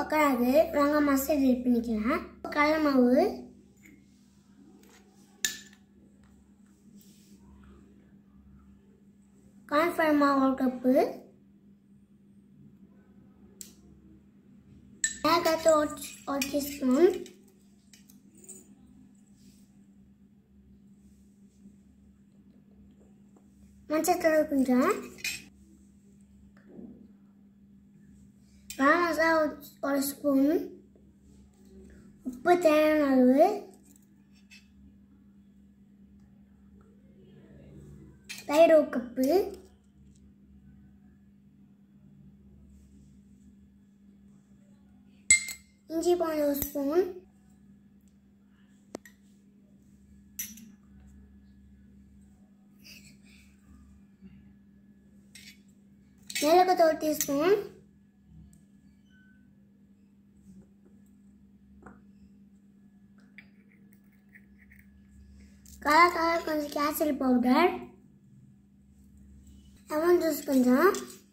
பக்காது வாங்க மசாலா ரெடி பண்ணிக்கலாம் கடலை மாவு கார்ன்ஃப்ளவர் மாவு ஒரு கப்பு மிளகாத்து ஒரு ஒரு டீஸ்பூன் மஞ்சத்தூள் கொஞ்சம் கரம் மசாலா ஒரு- ஒரு ஸ்பூன் உப்பு தேவையான அளவு தயிர் ஒரு கப்பு இஞ்சி பால் ஒரு ஸ்பூன் மிளகு ஒரு டீஸ்பூன் கலர் கலர் கொஞ்சம் கேசரி பவுடர் லெமன் ஜூஸ் கொஞ்சம்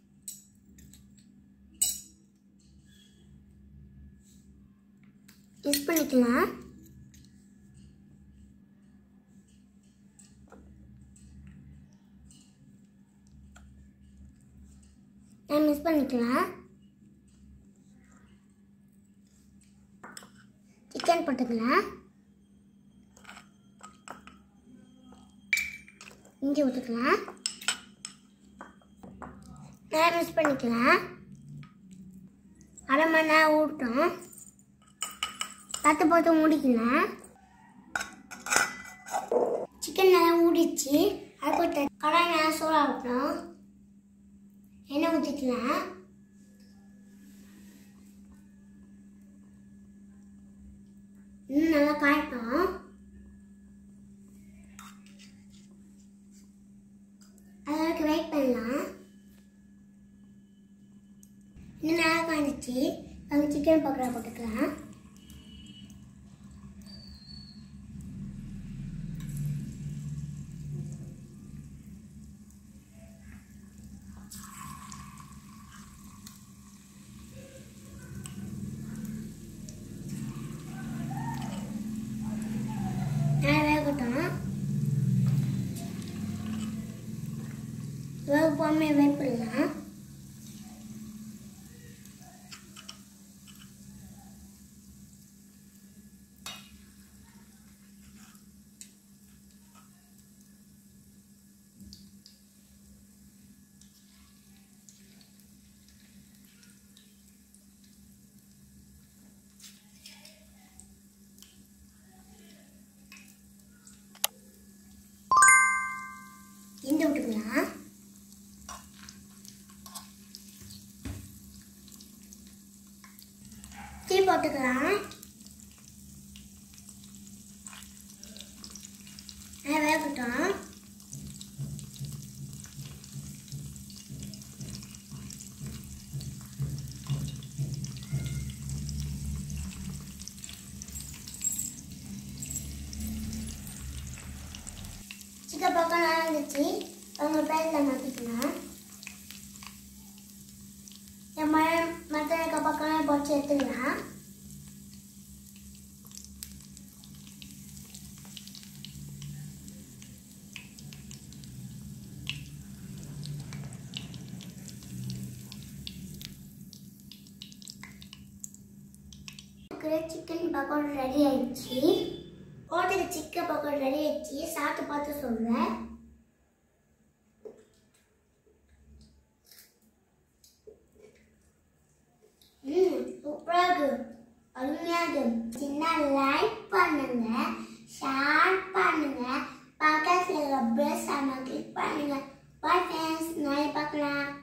மிக்ஸ் பண்ணிக்கலாம் மிக்ஸ் பண்ணிக்கலாம் சிக்கன் போட்டுக்கலாம் இஞ்சி ஊற்றிக்கலாம் நேரம் மிக்ஸ் பண்ணிக்கலாம் அரை மணி நேரம் ஊட்டும் தட்டு போட்டு மூடிக்கலாம் சிக்கன் நல்லா ஊடிச்சு அது போட்டு கடாய் நல்லா சூடாகட்டும் எண்ணெய் ஊற்றிக்கலாம் இன்னும் நல்லா காயட்டும் அதற்கு வெயிட் பண்ணலாம் இன்னும் நல்லா காய்ஞ்சிச்சு அங்கே சிக்கன் பக்கோடா போட்டுக்கலாம் நல்லா வேகட்டும் வேக போகாம வெயிட் பண்ணலாம் கிண்டி விட்டுக்கலாம் டீ போட்டுக்கலாம் நல்லா வேகட்டும் சிக்கன் பக்கம் நல்லா இருந்துச்சு அவங்க பேரில் மாற்றிக்கலாம் என் மழை மற்ற பக்கம் பொறிச்சு எடுத்துக்கலாம் சிக்கன் பக்கோடா ரெடி ஆயிடுச்சு ஹோட்டல் சிக்கன் பக்கோடா ரெடி ஆயிடுச்சு சாப்பிட்டு பார்த்து சொல்றேன் ம் சூப்பராக இருக்கு அருமையாக இருக்கு சின்ன லைக் பண்ணுங்க ஷேர் பண்ணுங்க பக்கத்தில் இருக்கிற பெல் கிளிக் பண்ணுங்க பாய் ஃப்ரெண்ட்ஸ் நாளை பார்க்கலாம்